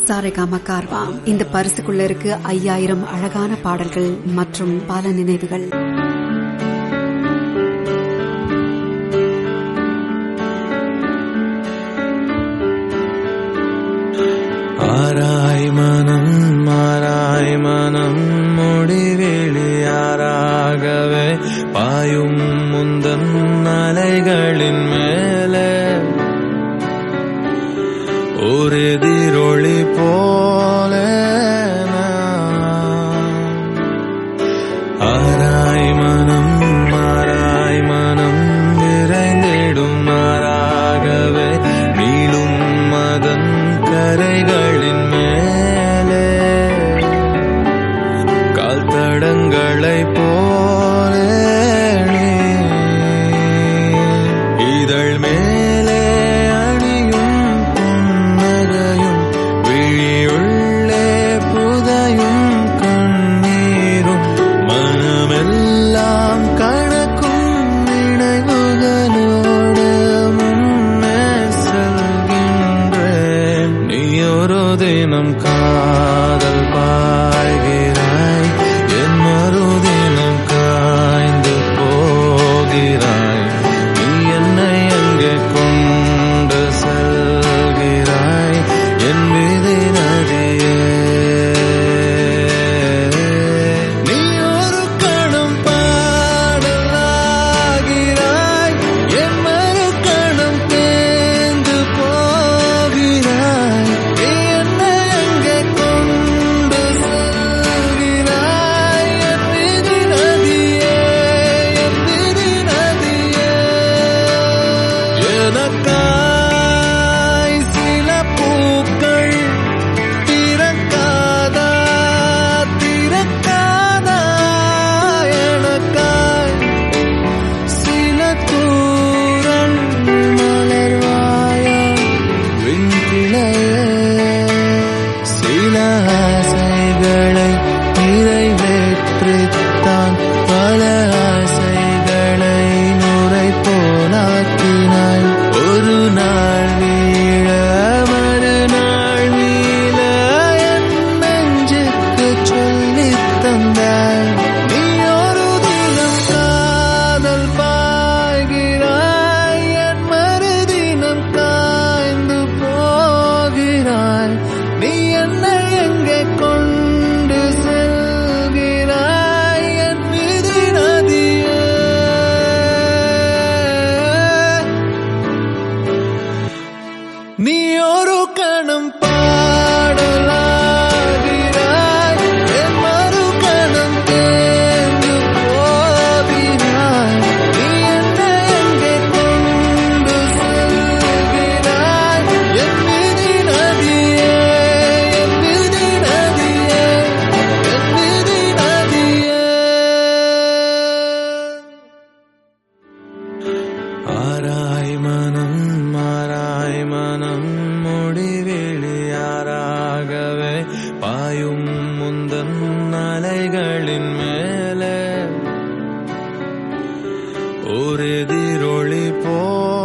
சாரேகாமா கார்வா இந்த பரிசுக்குள்ள இருக்கு ஐயாயிரம் அழகான பாடல்கள் மற்றும் பல நினைவுகள் ஆராய் மனம் மாறாய் மனம் முடிவெளியாராகவே பாயும் முந்தன் அலைகளின் மேலே ஒரு எதிரொளி போல நான் ஆராய் மனம் மாறாய் மனம் விரைந்திடும் மாறாகவே நீளும் மதன் கரைகளின் மேலே கால் தடங்களை போல நீ இதழ் மேலே அணியும் புன்னகையும் விழியுள்ளே புதையும் கண்ணீரும் மனமெல்லாம் கணக்கும் நினைவுகளோடு முன்னே செல்கின்றேன் நீ ஒரு தினம் காதல் பாய்கிறாய் என் மறுதினம் காய்ந்து போகிறாய் நீ என்னை அங்கே கொண்டு செல்கிறாய் என் விதி நதியே நீ ஒரு கணம் பாடலாகிறாய் என் மறு கணம் தேர்ந்து போகிறாய் நீ என்னை அங்கே கொண்டு செல்கிறாய் என் விதி நதியே என் விதி நதியே எனக்காய் சில பூக்கள் திறக்காதா திறக்காதா எனக்காய் சில தூரல் மலர்வாயா விண்கிளையே சில ஆசைகளை நிறைவேற்றித்தான் பல ஆசைகளை நுரை போலாக்கினாய் ஒரு நாள் வீழ மறுநாள் வீழ என் நெஞ்சுக்கு சொல்லித் தந்தாய் நீ ஒரு தினம் காதல் பாய்கிறாய் என் மறுதினம் காய்ந்து போகிறாய் நீ என்னை எங்கே கொண்டு செல்கிறாய் என் விதி நதியே நீ ஒரு கணம் பாடலாகிறாய் என் மறு கணம் தேர்ந்து போகிறாய் நீ என்னை எங்கே கொண்டு செல்கிறாய் என் விதி நதியே என் விதி நதியே என் விதி நதியே ஆராய் மனம் மாறாய் மனம் முடிவெளியாராகவே பாயும் முந்தன் அலைகளின் மேலே ஒரு எதிரொளி போ